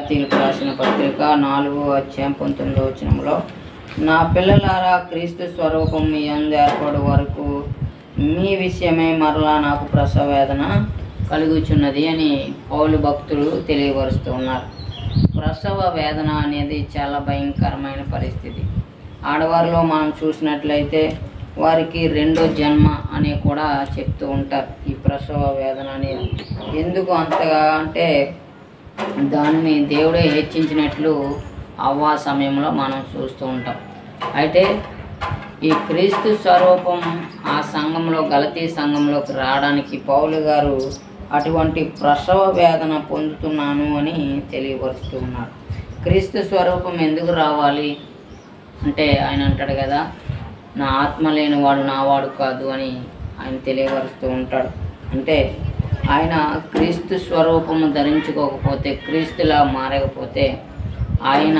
గలతీలకు రాసిన పత్రిక నాలుగు అధ్యాయం పంతొమ్మిదో వచనంలో నా పిల్లలారా క్రీస్తు స్వరూపం మీ అందు ఏర్పడు వరకు మీ విషయమై మరలా నాకు ప్రసవ వేదన కలుగుచున్నది అని పౌలు భక్తులు తెలియపరుస్తూ ఉన్నారు ప్రసవ వేదన అనేది చాలా భయంకరమైన పరిస్థితి ఆడవారిలో మనం చూసినట్లయితే వారికి రెండో జన్మ అని కూడా చెప్తూ ఉంటారు ఈ ప్రసవ వేదన అనేది ఎందుకు అంతగా అంటే దాన్ని దేవుడే హెచ్చించినట్లు అవ్వా సమయంలో మనం చూస్తూ ఉంటాం అయితే ఈ క్రీస్తు స్వరూపం ఆ సంఘంలో గలతీ సంఘంలోకి రావడానికి పౌలు గారు అటువంటి ప్రసవ వేదన పొందుతున్నాను అని తెలియపరుస్తూ ఉన్నారు క్రీస్తు స్వరూపం ఎందుకు రావాలి అంటే ఆయన అంటాడు కదా నా ఆత్మ లేనివాడు నావాడు కాదు అని ఆయన తెలియపరుస్తూ ఉంటాడు అంటే ఆయన క్రీస్తు స్వరూపము ధరించుకోకపోతే క్రీస్తులా మారకపోతే ఆయన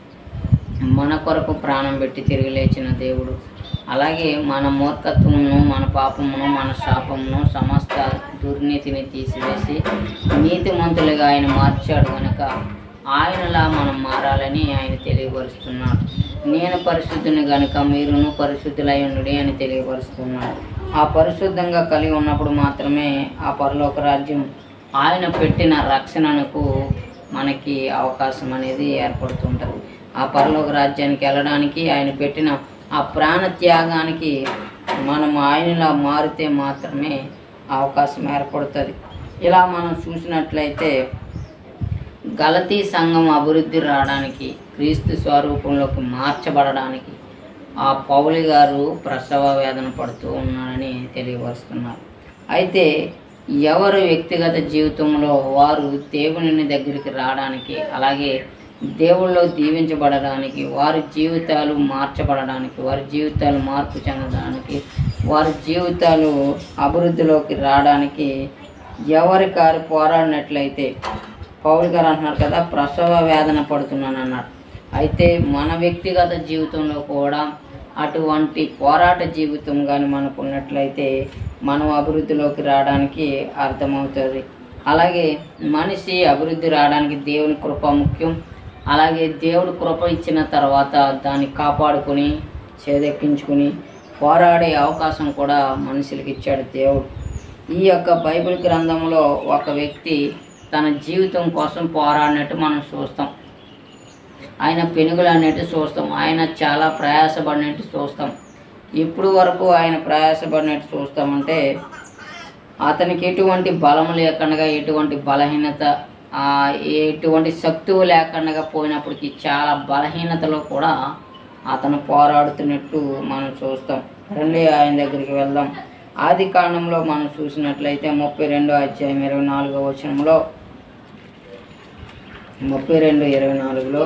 మన కొరకు ప్రాణం పెట్టి తిరిగి లేచిన దేవుడు అలాగే మన మూర్ఖత్వమును మన పాపమును మన శాపమును సమస్త దుర్నీతిని తీసివేసి నీతిమంతులుగా ఆయన మార్చాడు కనుక ఆయనలా మనం మారాలని ఆయన తెలియపరుస్తున్నాడు నేను పరిశుద్ధుని కనుక మీరును పరిశుద్ధులై ఉండుడి అని తెలియపరుస్తున్నాడు ఆ పరిశుద్ధంగా కలిగి ఉన్నప్పుడు మాత్రమే ఆ పరలోక రాజ్యం ఆయన పెట్టిన రక్షణకు మనకి అవకాశం అనేది ఏర్పడుతుంటుంది ఆ పరలోక రాజ్యానికి వెళ్ళడానికి ఆయన పెట్టిన ఆ ప్రాణ త్యాగానికి మనం ఆయనలా మారితే మాత్రమే ఆ అవకాశం ఏర్పడుతుంది ఇలా మనం చూసినట్లయితే గలతీ సంఘం అభివృద్ధి రావడానికి క్రీస్తు స్వరూపంలోకి మార్చబడడానికి ఆ పౌలి గారు ప్రసవ వేదన పడుతూ ఉన్నారని తెలియపరుస్తున్నారు అయితే ఎవరు వ్యక్తిగత జీవితంలో వారు దేవుని దగ్గరికి రావడానికి అలాగే దేవుళ్ళు దీవించబడడానికి వారి జీవితాలు మార్చబడడానికి వారి జీవితాలు మార్పు చెందడానికి వారి జీవితాలు అభివృద్ధిలోకి రావడానికి ఎవరి కారు పోరాడినట్లయితే పౌల్ గారు అంటున్నారు కదా ప్రసవ వేదన పడుతున్నాను అన్నారు అయితే మన వ్యక్తిగత జీవితంలో కూడా అటువంటి పోరాట జీవితం కానీ మనకు ఉన్నట్లయితే మనం అభివృద్ధిలోకి రావడానికి అర్థమవుతుంది అలాగే మనిషి అభివృద్ధి రావడానికి దేవుని కృప ముఖ్యం అలాగే దేవుడు కృప ఇచ్చిన తర్వాత దాన్ని కాపాడుకొని చేదెక్కించుకుని పోరాడే అవకాశం కూడా మనుషులకి ఇచ్చాడు దేవుడు ఈ యొక్క బైబిల్ గ్రంథంలో ఒక వ్యక్తి తన జీవితం కోసం పోరాడినట్టు మనం చూస్తాం ఆయన పెనుగులు అన్నట్టు చూస్తాం ఆయన చాలా ప్రయాసపడినట్టు చూస్తాం ఇప్పుడు వరకు ఆయన ప్రయాసపడినట్టు చూస్తామంటే అతనికి ఎటువంటి బలం లేకుండా ఎటువంటి బలహీనత ఆ, ఎటువంటి శక్తువు లేకుండా పోయినప్పటికీ చాలా బలహీనతలో కూడా అతను పోరాడుతున్నట్టు మనం చూస్తాం రండి ఆయన దగ్గరికి వెళ్దాం ఆది కాండంలో మనం చూసినట్లయితే ముప్పై రెండో అధ్యాయం ఇరవై నాలుగో వచనంలో ముప్పై రెండు ఇరవై నాలుగులో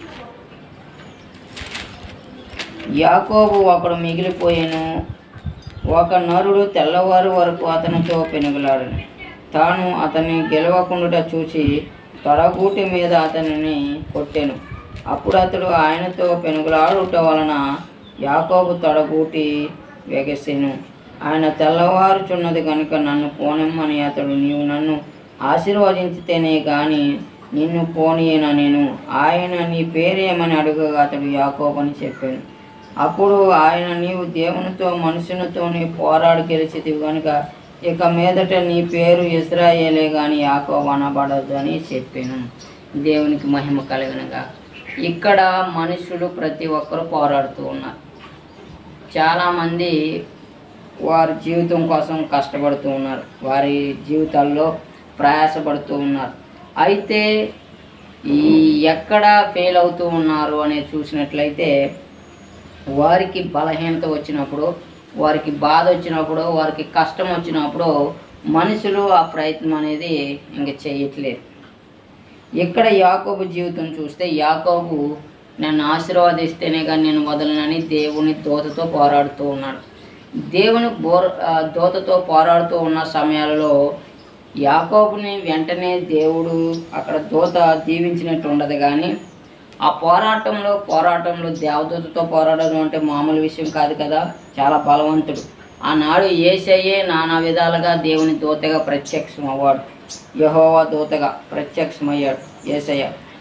యాకోబు ఒకడు మిగిలిపోయాను ఒక నరుడు తెల్లవారు వరకు అతనితో పెనుగులాడను తాను అతన్ని గెలవకుండా చూసి తొడగూటి మీద అతనిని కొట్టెను అప్పుడు అతడు ఆయనతో పెనుగులాడుట వలన యాకోబు తొడగూటి వెగసెను ఆయన తెల్లవారుచున్నది కనుక నన్ను పోనిమ్మని అతడు నీవు నన్ను ఆశీర్వదించితేనే గాని నిన్ను పోనీయన నేను ఆయన నీ పేరేమని అడుగగా అతడు యాకోబు అని చెప్పాను అప్పుడు ఆయన నీవు దేవునితో మనుషునితోని పోరాడి గెలిచితివి కనుక ఇక మీదట నీ పేరు ఇస్రాయేలే కానీ యాకోబు అనబడదు అని చెప్పాను దేవునికి మహిమ కలిగినగా ఇక్కడ మనుషులు ప్రతి ఒక్కరు పోరాడుతూ ఉన్నారు చాలామంది వారి జీవితం కోసం కష్టపడుతూ ఉన్నారు వారి జీవితాల్లో ప్రయాసపడుతూ ఉన్నారు అయితే ఈ ఎక్కడ ఫెయిల్ అవుతూ ఉన్నారు అనేది చూసినట్లయితే వారికి బలహీనత వచ్చినప్పుడు వారికి బాధ వచ్చినప్పుడు వారికి కష్టం వచ్చినప్పుడు మనుషులు ఆ ప్రయత్నం అనేది ఇంక చేయట్లేదు ఇక్కడ యాకోబు జీవితం చూస్తే యాకోబు నన్ను ఆశీర్వాదిస్తేనే కానీ నేను వదలనని దేవుని దోతతో పోరాడుతూ ఉన్నాడు దేవుని బోర్ ఆ, దోతతో పోరాడుతూ ఉన్న సమయాలలో యాకోబుని వెంటనే దేవుడు అక్కడ దోత దీవించినట్టు ఉండదు కానీ ఆ పోరాటంలో పోరాటంలో దేవదూతతో పోరాడడం అంటే మామూలు విషయం కాదు కదా చాలా బలవంతుడు ఆనాడు ఏసయ్యే నానా విధాలుగా దేవుని దూతగా ప్రత్యక్షం అవ్వాడు యహోవా దూతగా ప్రత్యక్షమయ్యాడు ఏసయ్య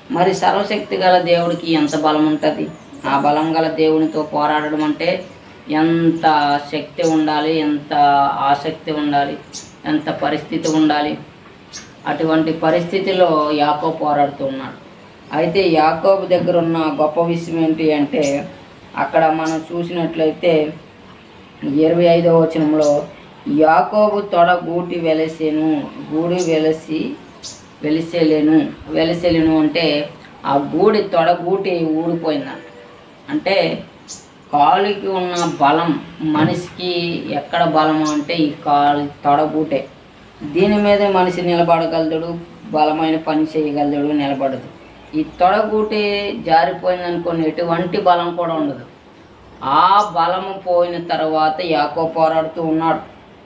మరి సర్వశక్తి గల దేవుడికి ఎంత బలం ఉంటుంది ఆ బలం గల దేవునితో పోరాడడం అంటే ఎంత శక్తి ఉండాలి ఎంత ఆసక్తి ఉండాలి ఎంత పరిస్థితి ఉండాలి అటువంటి పరిస్థితిలో యాకో పోరాడుతూ ఉన్నాడు అయితే యాకోబు దగ్గర ఉన్న గొప్ప విషయం ఏంటి అంటే అక్కడ మనం చూసినట్లయితే ఇరవై ఐదవ వచనంలో యాకోబు తొడ గూటి వెలసేను గూడి వెలసి వెలిసేలేను వెలిసేలేను అంటే ఆ గూడి తొడ గూటి ఊడిపోయిందంట అంటే కాలుకి ఉన్న బలం మనిషికి ఎక్కడ బలము అంటే ఈ కాలు తొడగూటే దీని మీదే మనిషి నిలబడగలడు బలమైన పని చేయగలడు నిలబడదు ఈ తొడగూటి జారిపోయింది అనుకోని ఎటువంటి బలం కూడా ఉండదు ఆ బలము పోయిన తర్వాత యాకో పోరాడుతూ ఉన్నాడు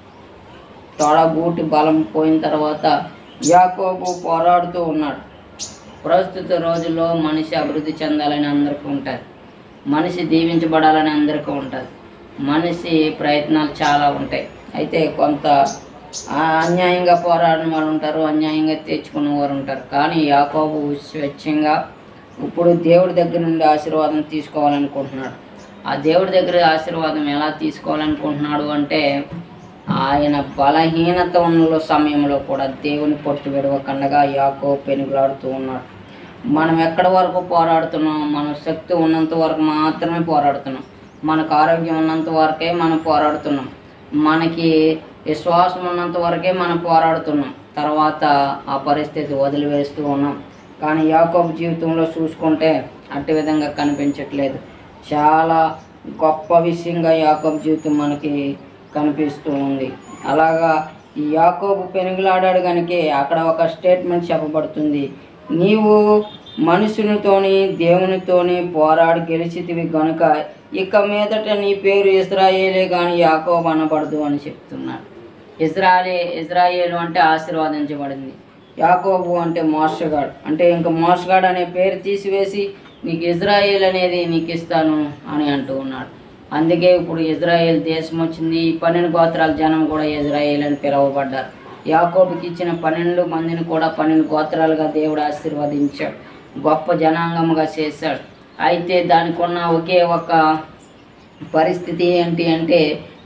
తొడగూటి బలం పోయిన తర్వాత యాకోబు పోరాడుతూ ఉన్నాడు ప్రస్తుత రోజుల్లో మనిషి అభివృద్ధి చెందాలని అందరికీ ఉంటుంది మనిషి దీవించబడాలని అందరికీ ఉంటుంది మనిషి ప్రయత్నాలు చాలా ఉంటాయి అయితే కొంత ఆ అన్యాయంగా పోరాడిన వాళ్ళు ఉంటారు అన్యాయంగా తెచ్చుకున్న వారు ఉంటారు కానీ యాకోబు స్వచ్ఛంగా ఇప్పుడు దేవుడి దగ్గర నుండి ఆశీర్వాదం తీసుకోవాలనుకుంటున్నాడు ఆ దేవుడి దగ్గర ఆశీర్వాదం ఎలా తీసుకోవాలనుకుంటున్నాడు అంటే ఆయన బలహీనత ఉన్న సమయంలో కూడా దేవుని పొట్టు విడవకుండగా యాకో పెనుగులాడుతూ ఉన్నాడు మనం ఎక్కడి వరకు పోరాడుతున్నాం మన శక్తి ఉన్నంత వరకు మాత్రమే పోరాడుతున్నాం మనకు ఆరోగ్యం ఉన్నంత వరకే మనం పోరాడుతున్నాం మనకి విశ్వాసం ఉన్నంత వరకే మనం పోరాడుతున్నాం తర్వాత ఆ పరిస్థితి వదిలివేస్తూ ఉన్నాం కానీ యాకోబు జీవితంలో చూసుకుంటే అట్టి విధంగా కనిపించట్లేదు చాలా గొప్ప విషయంగా యాకోబు జీవితం మనకి కనిపిస్తూ ఉంది అలాగా ఈ యాకోబు పెనుగులాడాడు కనుక అక్కడ ఒక స్టేట్మెంట్ చెప్పబడుతుంది నీవు మనుషునితోని దేవునితోని పోరాడి గెలిచితివి గనుక ఇక మీదట నీ పేరు ఇస్రాయేలే కానీ యాకోబు అనబడదు అని చెప్తున్నాడు ఇజ్రాయలే ఇజ్రాయేలు అంటే ఆశీర్వాదించబడింది యాకోబు అంటే మోసగాడు అంటే ఇంకా మోసగాడు అనే పేరు తీసివేసి నీకు ఇజ్రాయేల్ అనేది నీకు ఇస్తాను అని అంటూ ఉన్నాడు అందుకే ఇప్పుడు ఇజ్రాయేల్ దేశం వచ్చింది ఈ పన్నెండు గోత్రాల జనం కూడా ఇజ్రాయేల్ అని పిలువబడ్డారు యాకోబుకి ఇచ్చిన పన్నెండు మందిని కూడా పన్నెండు గోత్రాలుగా దేవుడు ఆశీర్వదించాడు గొప్ప జనాంగముగా చేశాడు అయితే దానికి ఉన్న ఒకే ఒక పరిస్థితి ఏంటి అంటే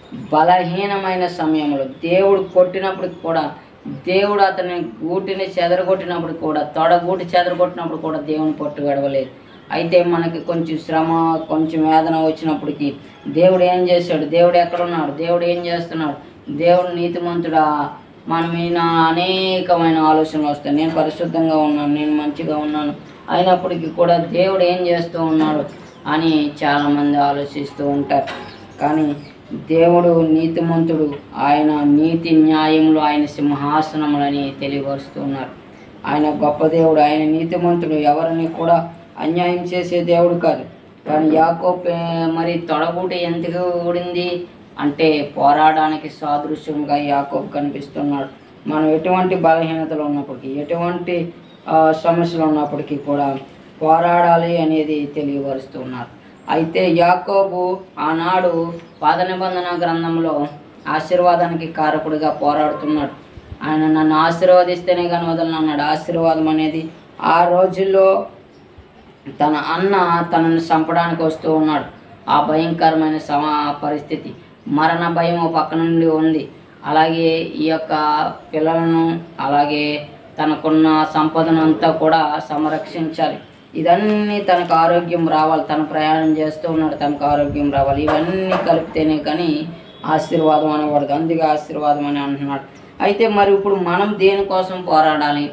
బలహీనమైన సమయంలో దేవుడు కొట్టినప్పుడు కూడా దేవుడు అతని గూటిని చెదరగొట్టినప్పుడు కూడా తొడగూటి చెదరగొట్టినప్పుడు కూడా దేవుని పట్టు గడవలేదు అయితే మనకి కొంచెం శ్రమ కొంచెం వేదన వచ్చినప్పటికీ దేవుడు ఏం చేశాడు దేవుడు ఎక్కడున్నాడు దేవుడు ఏం చేస్తున్నాడు దేవుడు నీతిమంతుడా మన మీద అనేకమైన ఆలోచనలు వస్తాయి నేను పరిశుద్ధంగా ఉన్నాను నేను మంచిగా ఉన్నాను అయినప్పటికీ కూడా దేవుడు ఏం చేస్తూ ఉన్నాడు అని చాలామంది ఆలోచిస్తూ ఉంటారు కానీ దేవుడు నీతిమంతుడు ఆయన నీతి న్యాయములు ఆయన సింహాసనములని తెలియపరుస్తున్నారు ఆయన గొప్ప దేవుడు ఆయన నీతిమంతుడు ఎవరిని కూడా అన్యాయం చేసే దేవుడు కాదు కానీ యాకో మరి తొడగూట ఎందుకు ఊడింది అంటే పోరాడానికి సాదృశ్యంగా యాకోబు కనిపిస్తున్నాడు మనం ఎటువంటి బలహీనతలు ఉన్నప్పటికీ ఎటువంటి ఆ, సమస్యలు ఉన్నప్పటికీ కూడా పోరాడాలి అనేది తెలియపరుస్తున్నారు అయితే యాకోబు ఆనాడు పాద నిబంధన గ్రంథంలో ఆశీర్వాదానికి కారకుడిగా పోరాడుతున్నాడు ఆయన నన్ను ఆశీర్వదిస్తేనే కానీ వదలను అన్నాడు ఆశీర్వాదం అనేది ఆ రోజుల్లో తన అన్న తనను చంపడానికి వస్తూ ఉన్నాడు ఆ భయంకరమైన సమా పరిస్థితి మరణ భయం ఓ పక్క నుండి ఉంది అలాగే ఈ యొక్క పిల్లలను అలాగే తనకున్న సంపదను అంతా కూడా సంరక్షించాలి ఇదన్నీ తనకు ఆరోగ్యం రావాలి తను ప్రయాణం చేస్తూ ఉన్నాడు తనకు ఆరోగ్యం రావాలి ఇవన్నీ కలిపితేనే కానీ ఆశీర్వాదం అనకూడదు అందుకే ఆశీర్వాదం అని అంటున్నాడు అయితే మరి ఇప్పుడు మనం దేనికోసం పోరాడాలి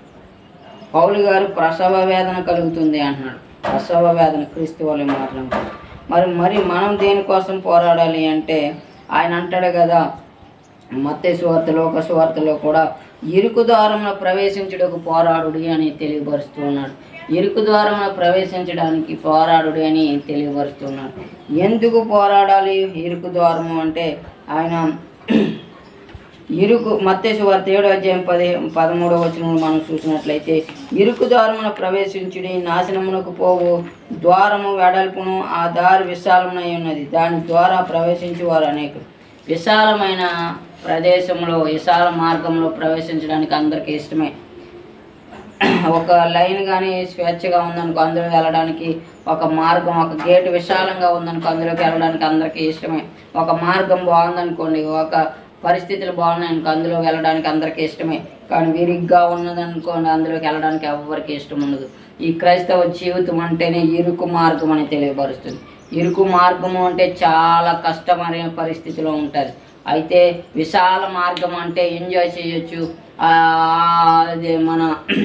పౌలు గారు ప్రసవ వేదన కలుగుతుంది అంటున్నాడు ప్రసవ వేదన క్రీస్తు వాళ్ళ మాటలు మరి మరి మనం దేనికోసం పోరాడాలి అంటే ఆయన అంటాడు కదా మత్తే సువార్తలో ఒక సువార్తలో కూడా ఇరుకు ద్వారంలో ప్రవేశించుటకు పోరాడుడి అని తెలియపరుస్తూ ఉన్నాడు ఇరుకు ద్వారంలో ప్రవేశించడానికి పోరాడుడి అని తెలియపరుస్తున్నాడు ఎందుకు పోరాడాలి ఇరుకు ద్వారము అంటే ఆయన ఇరుకు మత్తేసు వార్త ఏడు అధ్యాయం పది పదమూడవ వచనంలో మనం చూసినట్లయితే ఇరుకు ద్వారమున ప్రవేశించుడి నాశనమునకు పోవు ద్వారము వెడల్పును ఆ దారి విశాలమునై ఉన్నది దాని ద్వారా ప్రవేశించి వారు అనేకులు విశాలమైన ప్రదేశంలో విశాల మార్గంలో ప్రవేశించడానికి అందరికీ ఇష్టమే ఒక లైన్ కానీ స్వేచ్ఛగా ఉందనుకో అందులో వెళ్ళడానికి ఒక మార్గం ఒక గేట్ విశాలంగా ఉందనుకో అందులోకి వెళ్ళడానికి అందరికీ ఇష్టమే ఒక మార్గం బాగుందనుకోండి ఒక పరిస్థితులు బాగున్నాయనుకో అందులో వెళ్ళడానికి అందరికీ ఇష్టమే కానీ విరిగ్గా ఉన్నదనుకోండి అందులోకి వెళ్ళడానికి ఎవరికి ఇష్టం ఉండదు ఈ క్రైస్తవ జీవితం అంటేనే ఇరుకు మార్గం అని తెలియపరుస్తుంది ఇరుకు మార్గము అంటే చాలా కష్టమైన పరిస్థితిలో ఉంటుంది అయితే విశాల మార్గం అంటే ఎంజాయ్ చేయొచ్చు ఆ, అది మన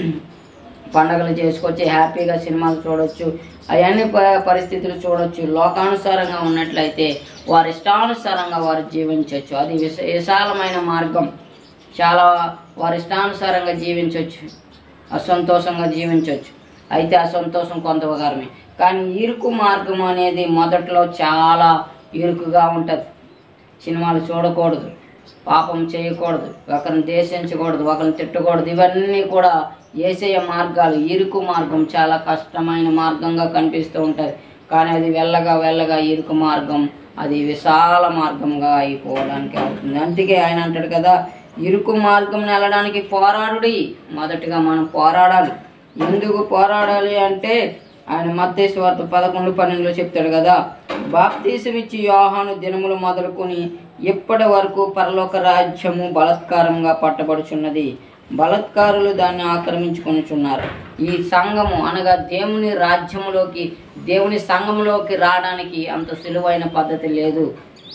పండగలు చేసుకోవచ్చు హ్యాపీగా సినిమాలు చూడొచ్చు అవన్నీ ప- పరిస్థితులు చూడొచ్చు లోకానుసారంగా ఉన్నట్లయితే వారి ఇష్టానుసారంగా వారు జీవించవచ్చు అది విశ విశాలమైన మార్గం చాలా వారి ఇష్టానుసారంగా జీవించవచ్చు అసంతోషంగా జీవించవచ్చు అయితే ఆ సంతోషం కొంతవకారమే కానీ ఇరుకు మార్గం అనేది మొదట్లో చాలా ఇరుకుగా ఉంటుంది సినిమాలు చూడకూడదు పాపం చేయకూడదు ఒకరిని దేశించకూడదు ఒకరిని తిట్టకూడదు ఇవన్నీ కూడా ఏసయ మార్గాలు ఇరుకు మార్గం చాలా కష్టమైన మార్గంగా కనిపిస్తూ ఉంటుంది కానీ అది వెళ్ళగా వెళ్ళగా ఇరుకు మార్గం అది విశాల మార్గంగా అయిపోవడానికి అవుతుంది అందుకే ఆయన అంటాడు కదా ఇరుకు మార్గం వెళ్ళడానికి పోరాడుడి మొదటిగా మనం పోరాడాలి ఎందుకు పోరాడాలి అంటే ఆయన మత్తేశ్వార్త పదకొండు పన్నెండులో చెప్తాడు కదా బాప్తీసం ఇచ్చి యోహాను దినములు మొదలుకొని ఇప్పటి వరకు పరలోక రాజ్యము బలత్కారంగా పట్టబడుచున్నది బలత్కారులు దాన్ని ఆక్రమించుకొనుచున్నారు ఈ సంఘము అనగా దేవుని రాజ్యములోకి దేవుని సంఘములోకి రావడానికి అంత సులువైన పద్ధతి లేదు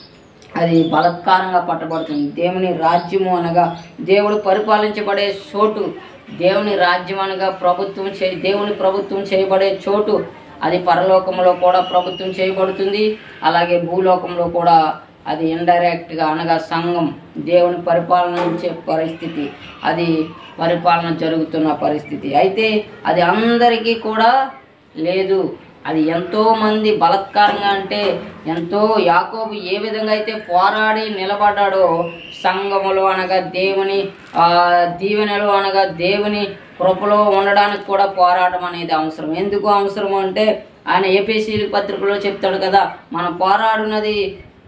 అది బలత్కారంగా పట్టబడుతుంది దేవుని రాజ్యము అనగా దేవుడు పరిపాలించబడే చోటు దేవుని రాజ్యం అనగా ప్రభుత్వం చే దేవుని ప్రభుత్వం చేయబడే చోటు అది పరలోకంలో కూడా ప్రభుత్వం చేయబడుతుంది అలాగే భూలోకంలో కూడా అది ఇండైరెక్ట్గా అనగా సంఘం దేవుని పరిపాలనించే పరిస్థితి అది పరిపాలన జరుగుతున్న పరిస్థితి అయితే అది అందరికీ కూడా లేదు అది ఎంతో మంది బలత్కారంగా అంటే ఎంతో యాకోబు ఏ విధంగా అయితే పోరాడి నిలబడ్డాడో సంఘములో అనగా దేవుని ఆ, దీవెనలు అనగా దేవుని కృపలో ఉండడానికి కూడా పోరాటం అనేది అవసరం ఎందుకు అవసరం అంటే ఆయన ఏపీసీ పత్రికలో చెప్తాడు కదా మనం పోరాడున్నది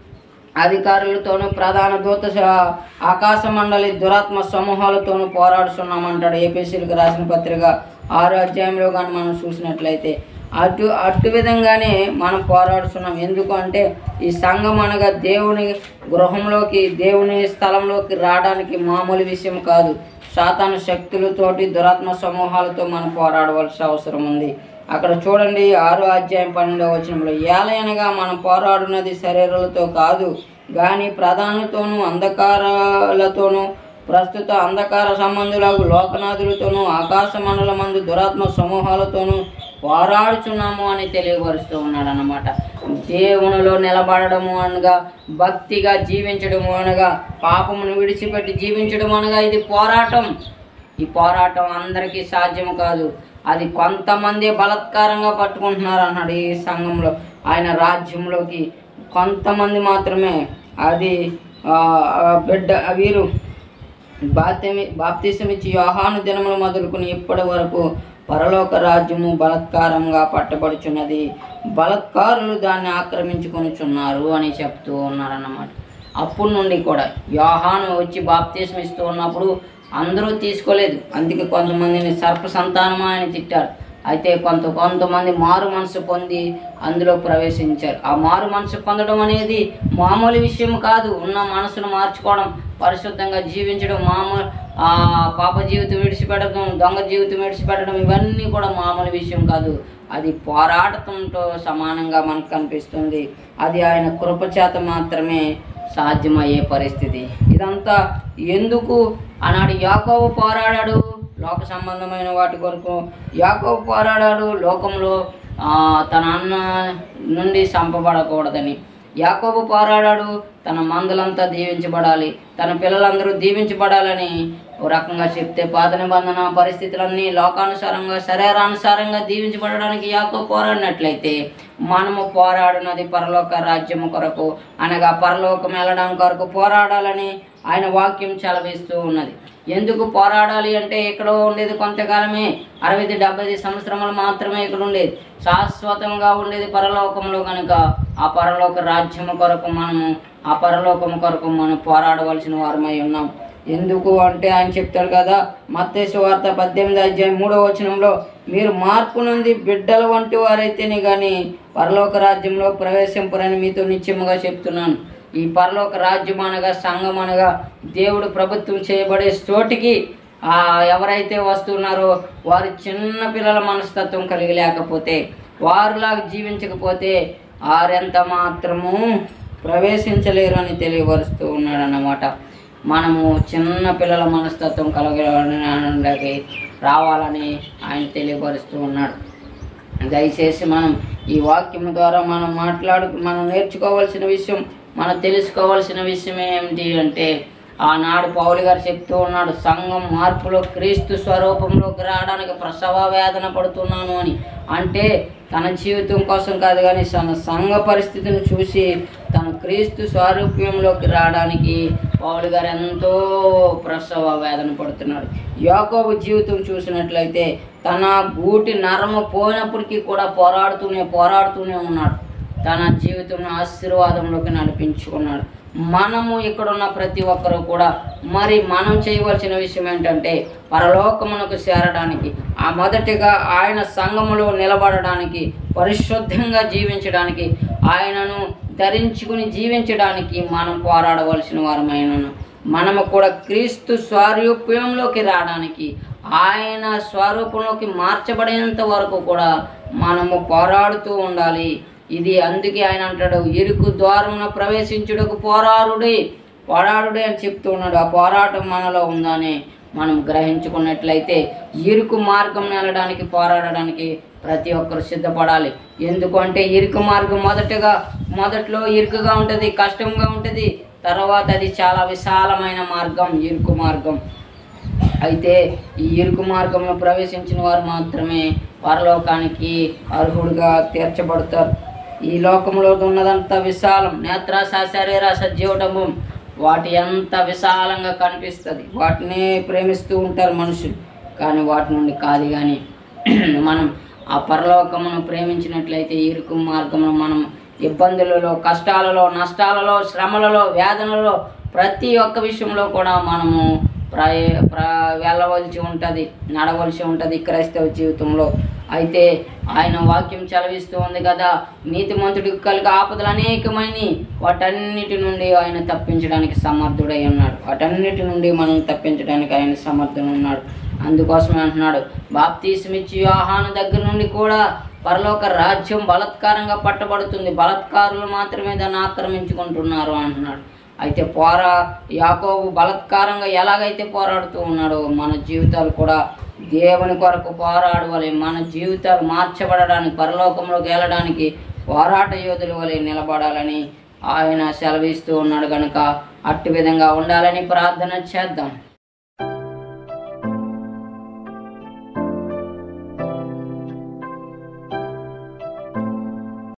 అధికారులతోనూ ప్రధాన దూత స- ఆకాశ మండలి దురాత్మ సమూహాలతోనూ పోరాడుతున్నామంటాడు ఏపీసీలకు రాసిన పత్రిక ఆరు అధ్యాయంలో కానీ మనం చూసినట్లయితే అటు అటు విధంగానే మనం పోరాడుతున్నాం ఎందుకు అంటే ఈ సంఘం అనగా దేవుని గృహంలోకి దేవుని స్థలంలోకి రావడానికి మామూలు విషయం కాదు సాతాను శక్తులతోటి దురాత్మ సమూహాలతో మనం పోరాడవలసిన అవసరం ఉంది అక్కడ చూడండి ఆరో అధ్యాయం పన్నెండవ వచనంలో ఏలయనగా మనం పోరాడున్నది శరీరాలతో కాదు కానీ ప్రధానులతోనూ అంధకారాలతోనూ ప్రస్తుత అంధకార సంబంధులకు లోకనాథులతోనూ ఆకాశ మండల మందు దురాత్మ సమూహాలతోనూ పోరాడుచున్నాము అని తెలియపరుస్తూ ఉన్నాడు అనమాట దేవునిలో నిలబడము అనగా భక్తిగా జీవించడము అనగా పాపమును విడిచిపెట్టి జీవించడం అనగా ఇది పోరాటం ఈ పోరాటం అందరికీ సాధ్యం కాదు అది కొంతమంది బలత్కారంగా పట్టుకుంటున్నారు అన్నాడు ఈ సంఘంలో ఆయన రాజ్యంలోకి కొంతమంది మాత్రమే అది ఆ, ఆ బిడ్డ వీరు బాప్తిమి బాప్తిసం ఇచ్చి యోహాను దినములు మొదలుకొని ఇప్పటి వరకు పరలోక రాజ్యము బలత్కారంగా పట్టబడుచున్నది బలత్కారులు దాన్ని ఆక్రమించుకొనుచున్నారు అని చెప్తూ ఉన్నారన్నమాట అప్పటి నుండి కూడా యోహాను వచ్చి బాప్తీసం ఇస్తూ ఉన్నప్పుడు అందరూ తీసుకోలేదు అందుకే కొంతమందిని సర్ప సంతానమా అని తిట్టారు అయితే కొంత కొంతమంది మారు మనసు పొంది అందులో ప్రవేశించారు ఆ మారు మనసు పొందడం అనేది మామూలు విషయం కాదు ఉన్న మనసును మార్చుకోవడం పరిశుద్ధంగా జీవించడం మామూలు ఆ పాప జీవితం విడిచిపెట్టడం దొంగ జీవితం విడిచిపెట్టడం ఇవన్నీ కూడా మామూలు విషయం కాదు అది పోరాటంతో సమానంగా మనకు కనిపిస్తుంది అది ఆయన కృపచేత మాత్రమే సాధ్యమయ్యే పరిస్థితి ఇదంతా ఎందుకు ఆనాడు యాకోబు పోరాడాడు లోక సంబంధమైన వాటి కొరకు యాకోబు పోరాడాడు లోకంలో ఆ, తన అన్న నుండి చంపబడకూడదని యాకోబు పోరాడాడు తన మందులంతా దీవించబడాలి తన పిల్లలందరూ దీవించబడాలని ఓ రకంగా చెప్తే పాత నిబంధన పరిస్థితులన్నీ లోకానుసారంగా శరీరానుసారంగా దీవించబడడానికి యాకో పోరాడినట్లయితే మనము పోరాడినది పరలోక రాజ్యము కొరకు అనగా పరలోకం వెళ్ళడం కొరకు పోరాడాలని ఆయన వాక్యం చలవిస్తూ ఉన్నది ఎందుకు పోరాడాలి అంటే ఇక్కడ ఉండేది కొంతకాలమే అరవై డెబ్బై సంవత్సరములు మాత్రమే ఇక్కడ ఉండేది శాశ్వతంగా ఉండేది పరలోకంలో కనుక ఆ పరలోక రాజ్యము కొరకు మనము ఆ పరలోకము కొరకు మనం పోరాడవలసిన వారమై ఉన్నాం ఎందుకు అంటే ఆయన చెప్తాడు కదా మత్తేసు వార్త పద్దెనిమిది అధ్యాయం మూడో వచనంలో మీరు మార్పు నుండి బిడ్డల వంటి వారైతేనే కానీ పరలోక రాజ్యంలో ప్రవేశింపరని మీతో నిత్యముగా చెప్తున్నాను ఈ పరలోక రాజ్యం అనగా సంఘం అనగా దేవుడు ప్రభుత్వం చేయబడే చోటికి ఆ ఎవరైతే వస్తున్నారో వారు చిన్న పిల్లల మనస్తత్వం కలిగి లేకపోతే వారులాగా జీవించకపోతే వారెంత మాత్రము ప్రవేశించలేరు అని తెలియపరుస్తూ ఉన్నాడు అన్నమాట మనము చిన్న పిల్లల మనస్తత్వం కలగడానికి రావాలని ఆయన తెలియపరుస్తూ ఉన్నాడు దయచేసి మనం ఈ వాక్యం ద్వారా మనం మాట్లాడు మనం నేర్చుకోవాల్సిన విషయం మనం తెలుసుకోవాల్సిన విషయం ఏమిటి అంటే ఆనాడు పౌలు గారు చెప్తూ ఉన్నాడు సంఘం మార్పులో క్రీస్తు స్వరూపంలోకి రావడానికి ప్రసవ వేదన పడుతున్నాను అని అంటే తన జీవితం కోసం కాదు కానీ తన సంఘ పరిస్థితిని చూసి తన క్రీస్తు స్వారూప్యంలోకి రావడానికి పౌలు గారు ఎంతో ప్రసవ వేదన పడుతున్నాడు యాకోబు జీవితం చూసినట్లయితే తన గూటి నరము పోయినప్పటికీ కూడా పోరాడుతూనే పోరాడుతూనే ఉన్నాడు తన జీవితం ఆశీర్వాదంలోకి నడిపించుకున్నాడు మనము ఇక్కడ ఉన్న ప్రతి ఒక్కరూ కూడా మరి మనం చేయవలసిన విషయం ఏంటంటే పరలోకమునకు చేరడానికి ఆ మొదటిగా ఆయన సంఘములో నిలబడడానికి పరిశుద్ధంగా జీవించడానికి ఆయనను ధరించుకుని జీవించడానికి మనం పోరాడవలసిన వారమైనను మనము కూడా క్రీస్తు స్వారూప్యంలోకి రావడానికి ఆయన స్వరూపంలోకి మార్చబడేంత వరకు కూడా మనము పోరాడుతూ ఉండాలి ఇది అందుకే ఆయన అంటాడు ఇరుకు ద్వారమున ప్రవేశించుటకు పోరాడుడే పోరాడుడే అని చెప్తూ ఉన్నాడు ఆ పోరాటం మనలో ఉందని మనం గ్రహించుకున్నట్లయితే ఇరుకు మార్గం వెళ్ళడానికి పోరాడడానికి ప్రతి ఒక్కరు సిద్ధపడాలి ఎందుకంటే ఇరుకు మార్గం మొదటగా మొదట్లో ఇరుకుగా ఉంటుంది కష్టంగా ఉంటుంది తర్వాత అది చాలా విశాలమైన మార్గం ఇరుకు మార్గం అయితే ఈ ఇరుకు మార్గంలో ప్రవేశించిన వారు మాత్రమే పరలోకానికి అర్హుడుగా తీర్చబడతారు ఈ లోకంలో ఉన్నదంతా విశాలం నేత్రాశ శరీరాశ జీవటము వాటి ఎంత విశాలంగా కనిపిస్తుంది వాటిని ప్రేమిస్తూ ఉంటారు మనుషులు కానీ వాటి నుండి కాదు కానీ మనం ఆ పరలోకమును ప్రేమించినట్లయితే ఇరుకు మార్గమును మనం ఇబ్బందులలో కష్టాలలో నష్టాలలో శ్రమలలో వేదనలలో ప్రతి ఒక్క విషయంలో కూడా మనము ప్రయ ప్ర వెళ్ళవలసి ఉంటుంది నడవలసి ఉంటుంది క్రైస్తవ జీవితంలో అయితే ఆయన వాక్యం చలవిస్తూ ఉంది కదా నీతిమంతుడికి కలిగి ఆపదలు అనేకమైన వాటన్నిటి నుండి ఆయన తప్పించడానికి సమర్థుడై ఉన్నాడు వాటన్నిటి నుండి మనం తప్పించడానికి ఆయన సమర్థుడు ఉన్నాడు అందుకోసమే అంటున్నాడు బాప్తీసమిచ్చి యోహాను దగ్గర నుండి కూడా పరలోక రాజ్యం బలత్కారంగా పట్టబడుతుంది బలత్కారులు మాత్రమే దాన్ని ఆక్రమించుకుంటున్నారు అంటున్నాడు అయితే పోరా యాకోబు బలత్కారంగా ఎలాగైతే పోరాడుతూ ఉన్నాడో మన జీవితాలు కూడా దేవుని కొరకు పోరాడవాలి మన జీవితాలు మార్చబడడానికి పరలోకంలోకి వెళ్ళడానికి పోరాట యోధుల వలె నిలబడాలని ఆయన సెలవిస్తూ ఉన్నాడు కనుక అట్టి విధంగా ఉండాలని ప్రార్థన చేద్దాం